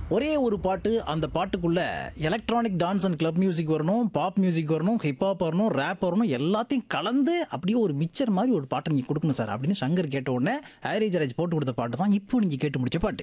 ஒரே ஒரு பாட்டு அந்த பாட்டுக்குள்ள electronic dance and club music வரணும் பாப் மியூசிக் வரணும் ஹிப்ஹாப் வரணும் ரேப் வரணும் எல்லாத்தையும் கலந்து அப்படியே ஒரு மிக்சர் மாதிரி ஒரு பாட்டை நீங்கள் கொடுக்கணும் சார் அப்படின்னு சங்கர் கேட்ட உடனே ஹாரிஜ் ராஜ் போட்டு கொடுத்த பாட்டு தான் இப்போ நீங்கள் கேட்டு முடிச்ச பாட்டு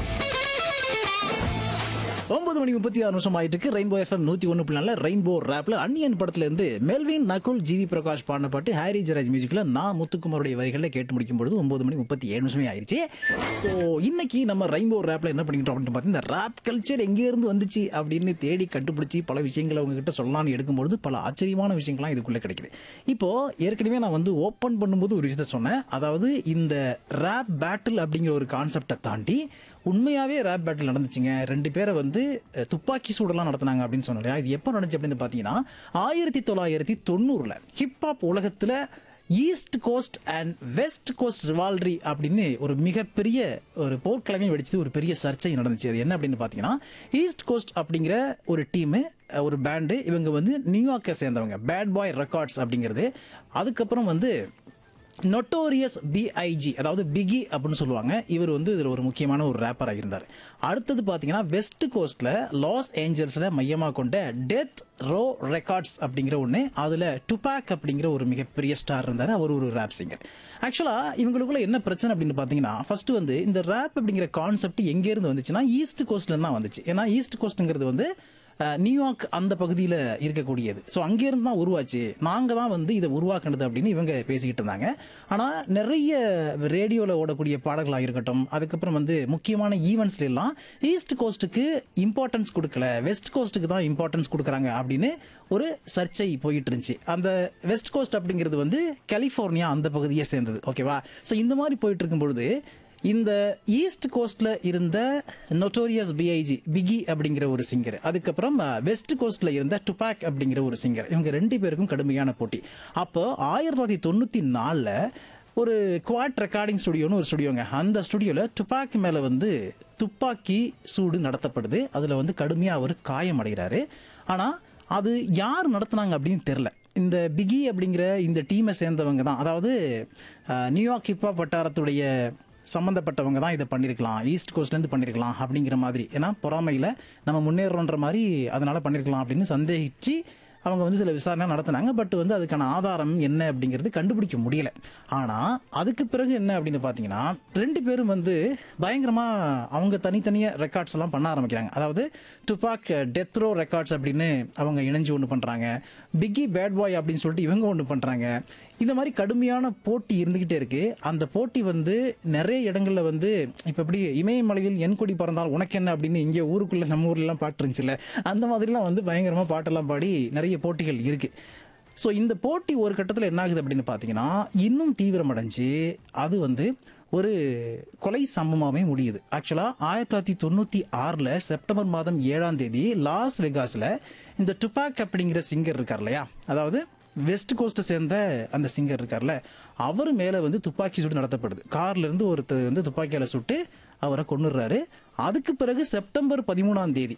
ஒன்பது மணி முப்பத்தி ஆறு நிமிஷம் ஆயிட்டு இருக்கு ரெயின்போ எஃப்எம் நூத்தி ஒன்று பிள்ளால ரெயின்போ ரேப்ல அன்னியன் படத்துல இருந்து மெல்வின் நகுல் ஜிவி பிரகாஷ் பாடின பாட்டு ஹாரி ஜராஜ் மியூசிக்ல நான் முத்துக்குமாருடைய வரிகளில் கேட்டு முடிக்கும் பொழுது ஒன்பது மணி முப்பத்தி ஏழு நிமிஷமே ஆயிருச்சு ஸோ இன்னைக்கு நம்ம ரெயின்போ ரேப்ல என்ன பண்ணிட்டோம் அப்படின்னு பார்த்தீங்கன்னா இந்த ரேப் கல்ச்சர் எங்கே இருந்து வந்துச்சு அப்படின்னு தேடி கண்டுபிடிச்சி பல விஷயங்களை உங்ககிட்ட சொல்லலாம்னு எடுக்கும்பொழுது பல ஆச்சரியமான விஷயங்கள்லாம் இதுக்குள்ள கிடைக்குது இப்போ ஏற்கனவே நான் வந்து ஓப்பன் பண்ணும்போது ஒரு விஷயத்த சொன்னேன் அதாவது இந்த ரேப் பேட்டில் அப்படிங்கிற ஒரு கான்செப்டை தாண்டி உண்மையாவே ரேப் பேட்டில் நடந்துச்சுங்க ரெண்டு பேரை வந்து அஹ், துப்பாக்கி சூடெல்லாம் நடத்துனாங்க அப்படின்னு சொன்னோம் இல்லையா இது எப்போ நடந்துச்சு அப்படின்னு பார்த்தீங்கன்னா ஆயிரத்தி தொள்ளாயிரத்தி தொண்ணூறுல ஹிப்ஹாப் உலகத்துல east coast and west coast rivalry அப்படின்னு ஒரு மிகப்பெரிய ஒரு போர்க்கிழமை வெடிச்சது ஒரு பெரிய சர்ச்சை நடந்துச்சு அது என்ன அப்படின்னு பார்த்தீங்கன்னா ஈஸ்ட் கோஸ்ட் அப்படிங்கிற ஒரு டீமு ஒரு பேண்டு இவங்க வந்து நியூயார்க்கை சேர்ந்தவங்க பேட் பாய் ரெக்கார்ட்ஸ் அப்படிங்கிறது அதுக்கப்புறம் வந்து நொட்டோரியஸ் பிஐஜி அதாவது பிகி அப்படின்னு சொல்லுவாங்க இவர் வந்து இதில் ஒரு முக்கியமான ஒரு ரேப்பராக இருந்தார் அடுத்தது பார்த்தீங்கன்னா வெஸ்ட் கோஸ்ட்டில் லாஸ் ஏஞ்சல்ஸில் மையமாக கொண்ட டெத் ரோ ரெக்கார்ட்ஸ் அப்படிங்கிற ஒன்று அதில் டுபாக் அப்படிங்கிற ஒரு மிகப்பெரிய ஸ்டார் இருந்தார் அவர் ஒரு ரேப் சிங்கர் ஆக்சுவலாக இவங்களுக்குள்ள என்ன பிரச்சனை அப்படின்னு பார்த்தீங்கன்னா ஃபர்ஸ்ட் வந்து இந்த ரேப் அப்படிங்கிற கான்செப்ட் எங்கேருந்து வந்துச்சுன்னா ஈஸ்ட் கோஸ்ட்லேருந்து தான் வந்துச்சு ஏன்னா ஈஸ்ட் கோஸ்ட்டுங்கிறது வந்து அஹ், நியூயார்க் அந்த பகுதியில் இருக்கக்கூடியது ஸோ அங்கேருந்து தான் உருவாச்சு நாங்கள் தான் வந்து இதை உருவாக்குனது அப்படின்னு இவங்க பேசிக்கிட்டு இருந்தாங்க ஆனால் நிறைய ரேடியோவில் ஓடக்கூடிய பாடல்களாக இருக்கட்டும் அதுக்கப்புறம் வந்து முக்கியமான ஈவெண்ட்ஸ்ல எல்லாம் ஈஸ்ட் கோஸ்ட்டுக்கு இம்பார்ட்டன்ஸ் கொடுக்கல வெஸ்ட் கோஸ்ட்டுக்கு தான் இம்பார்ட்டன்ஸ் கொடுக்குறாங்க அப்படின்னு ஒரு சர்ச்சை போயிட்டு இருந்துச்சு அந்த வெஸ்ட் கோஸ்ட் அப்படிங்கிறது வந்து கலிஃபோர்னியா அந்த பகுதியை சேர்ந்தது ஓகேவா ஸோ இந்த மாதிரி போயிட்டு இருக்கும் பொழுது இந்த ஈஸ்ட் கோஸ்ட்ல இருந்த நொட்டோரியஸ் பிஐஜி பிகி அப்படிங்கிற ஒரு சிங்கர் அதுக்கப்புறம் வெஸ்ட் கோஸ்ட்ல இருந்த டுபாக் அப்படிங்கிற ஒரு சிங்கர் இவங்க ரெண்டு பேருக்கும் கடுமையான போட்டி அப்போ ஆயிரத்தி தொள்ளாயிரத்தி தொண்ணூத்தி நாலுல ஒரு குவாட் ரெக்கார்டிங் ஸ்டுடியோன்னு ஒரு ஸ்டுடியோங்க அந்த ஸ்டுடியோவில் டுபாக் மேலே வந்து துப்பாக்கி சூடு நடத்தப்படுது அதில் வந்து கடுமையாக அவர் காயமடைகிறாரு ஆனால் அது யார் நடத்துனாங்க அப்படின்னு தெரில இந்த பிகி அப்படிங்கிற இந்த டீமை சேர்ந்தவங்க தான் அதாவது அஹ், நியூயார்க் ஹிப்ஹாப் வட்டாரத்துடைய சம்மந்தப்பட்டவங்க தான் இதை பண்ணியிருக்கலாம் ஈஸ்ட் கோஸ்ட்லேருந்து பண்ணியிருக்கலாம் அப்படிங்கிற மாதிரி ஏன்னா பொறாமையில் நம்ம முன்னேறோன்ற மாதிரி அதனால பண்ணியிருக்கலாம் அப்படின்னு சந்தேகிச்சு அவங்க வந்து சில விசாரணை நடத்தினாங்க பட் வந்து அதுக்கான ஆதாரம் என்ன அப்படிங்கிறது கண்டுபிடிக்க முடியல ஆனால் அதுக்கு பிறகு என்ன அப்படின்னு பார்த்தீங்கன்னா ரெண்டு பேரும் வந்து பயங்கரமாக அவங்க தனித்தனியாக ரெக்கார்ட்ஸ் எல்லாம் பண்ண ஆரம்பிக்கிறாங்க அதாவது டுபாக் டெத்ரோ ரெக்கார்ட்ஸ் அப்படின்னு அவங்க இணைஞ்சு ஒன்று பண்ணுறாங்க பிக்கி பேட் பாய் அப்படின்னு சொல்லிட்டு இவங்க ஒன்று பண்ணுறாங்க இந்த மாதிரி கடுமையான போட்டி இருந்துகிட்டே இருக்கு அந்த போட்டி வந்து நிறைய இடங்கள்ல வந்து இப்ப எப்படி இமயமலையில் என் கொடி பறந்தால் உனக்கு என்ன அப்படின்னு இங்கே ஊருக்குள்ள நம்ம ஊர்ல எல்லாம் பாட்டு இருந்துச்சுல்ல அந்த மாதிரிலாம் வந்து பயங்கரமா பாட்டெல்லாம் பாடி நிறைய போட்டிகள் இருக்கு ஸோ இந்த போட்டி ஒரு கட்டத்தில் என்ன ஆகுது அப்படின்னு பார்த்தீங்கன்னா இன்னும் தீவிரமடைஞ்சு அது வந்து ஒரு கொலை சம்பவமாகவே முடியுது ஆக்சுவலாக ஆயிரத்தி தொள்ளாயிரத்தி தொண்ணூற்றி ஆறில் செப்டம்பர் மாதம் ஏழாம் தேதி லாஸ் வெகாஸில் இந்த டுபாக் அப்படிங்கிற சிங்கர் இருக்கார் இல்லையா அதாவது வெஸ்ட் கோஸ்ட்டை சேர்ந்த அந்த சிங்கர் இருக்கார்ல அவர் மேலே வந்து துப்பாக்கி சூடு நடத்தப்படுது கார்ல இருந்து ஒருத்தர் வந்து துப்பாக்கியால் சுட்டு அவரை கொன்னுடுறாரு அதுக்கு பிறகு செப்டம்பர் பதிமூணாம் தேதி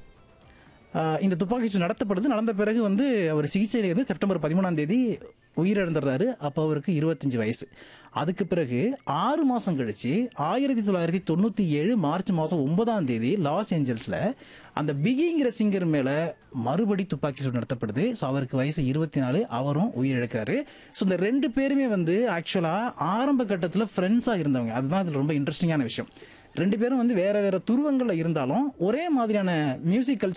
ஆஹ் இந்த துப்பாக்கி சூடு நடத்தப்படுது நடந்த பிறகு வந்து அவர் சிகிச்சையில் இருந்து செப்டம்பர் பதிமூணாம் தேதி உயிரிழந்துடுறாரு அப்போ அவருக்கு இருபத்தஞ்சு வயசு அதுக்கு பிறகு ஆறு மாதம் கழிச்சு ஆயிரத்தி தொள்ளாயிரத்தி தொண்ணூற்றி ஏழு மார்ச் மாதம் ஒன்பதாம் தேதி லாஸ் ஏஞ்சல்ஸில் அந்த பிகிங்கிற சிங்கர் மேலே மறுபடி துப்பாக்கி சூடு நடத்தப்படுது ஸோ அவருக்கு வயசு இருபத்தி நாலு அவரும் உயிரிழக்கிறாரு ஸோ இந்த ரெண்டு பேருமே வந்து ஆக்சுவலாக ஆரம்ப கட்டத்தில் ஃப்ரெண்ட்ஸாக இருந்தவங்க அதுதான் இதில் ரொம்ப இன்ட்ரெஸ்டிங்கான விஷயம் ரெண்டு பேரும் வந்து வேற வேற துருவங்கள்ல இருந்தாலும் ஒரே மாதிரியான மியூசிக் கல்ச்சர்